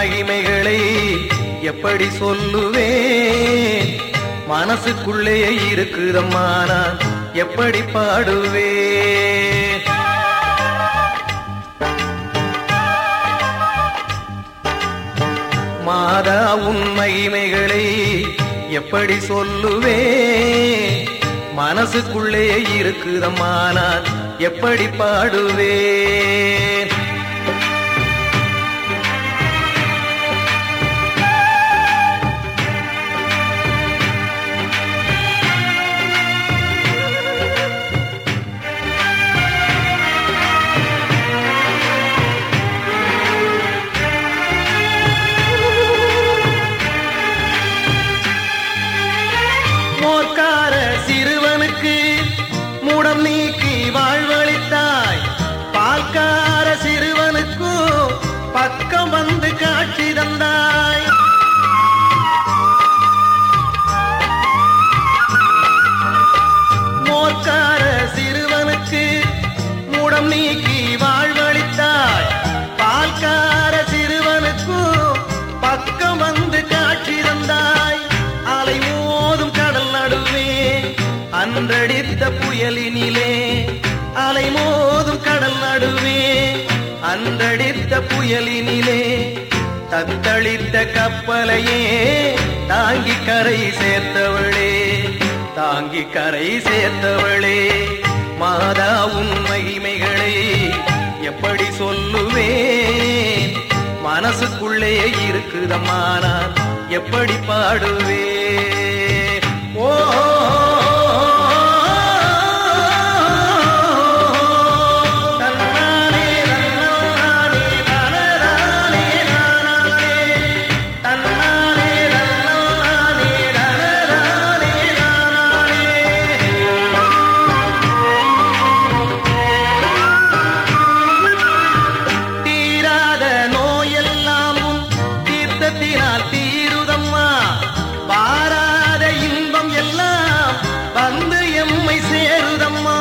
மகிமைகளை எப்படி சொல்லுவேன் மனசுக்குள்ளே இருக்குதம்மா நான் எப்படி பாடுவேன் மாதா உன் மகிமைகளை எப்படி சொல்லுவேன் மனசுக்குள்ளே இருக்குதம்மா நான் எப்படி பாடுவேன் மோர்க்கார சிறுவனுக்கு மூடம் நீக்கி வாழ்வளித்தாய் பால்கார சிறுவனுக்கும் பக்கம் வந்து காட்சி தந்தாய் மோர்க்கார சிறுவனுக்கு மூடம் நீக்கி வாழ்வளித்தாய் பால்கார சிறுவனுக்கும் பக்கம் வந்து காட்சி தந்தாய் அலை மோதும் கடல் நடுவே அன்றடித்த புயலினிலே அலை மோதும் கடல் நடுவே அன்றடித்த புயலினிலே தத்தளித்த கப்பலையே தாங்கி கரை சேர்த்தவளே தாங்கி கரை சேர்த்தவளே மாதா உன் மகிமைகளை எப்படி சொல்லுவேன் மனசுக்குள்ளே இருக்குதம்மா நான் எப்படி பாடுவேன் ஓ தன்னானே தன்னானே தனதானே தானானே தன்னானே தன்னானே தனதானே தானானே தீராத நோயெல்லாம் உன் தீர்த்தத்தினால் தீருதம்மா பாராத இன்பம் எல்லாம் வந்து எம்மை சேருதம்மா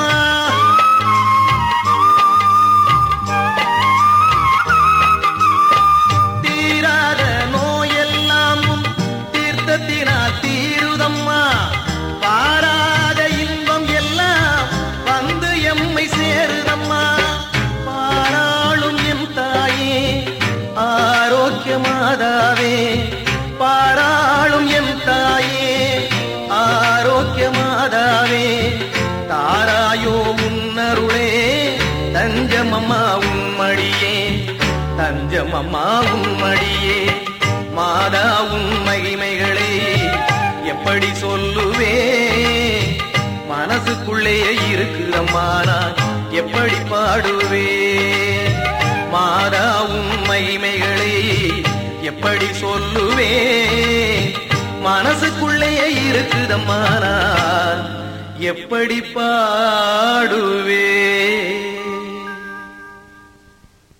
தீராத நோயெல்லாம் உன் தீர்த்தத்தினால் தீருதம்மா பாராத இன்பம் எல்லாம் வந்து எம்மை சேருதம்மா பாராளும் என் தாயே ஆரோக்கியமாதாவே பாராளும் என் தாயே ஆரோக்கியமாதாவே தாராயோ முன்னருளே தஞ்சமம்மா உம்மடியே தஞ்சமம்மா உம்மடியே மாதா உன் மகிமைகளை எப்படி சொல்லுவே மனசுக்குள்ளே இருக்குதம்மா நான் எப்படி பாடுவே மாதா உன் மகிமைகளை எப்படி சொல்லுவே மனசுக்குள்ளே இருக்குதம்மா நான் எப்படி பாடுவே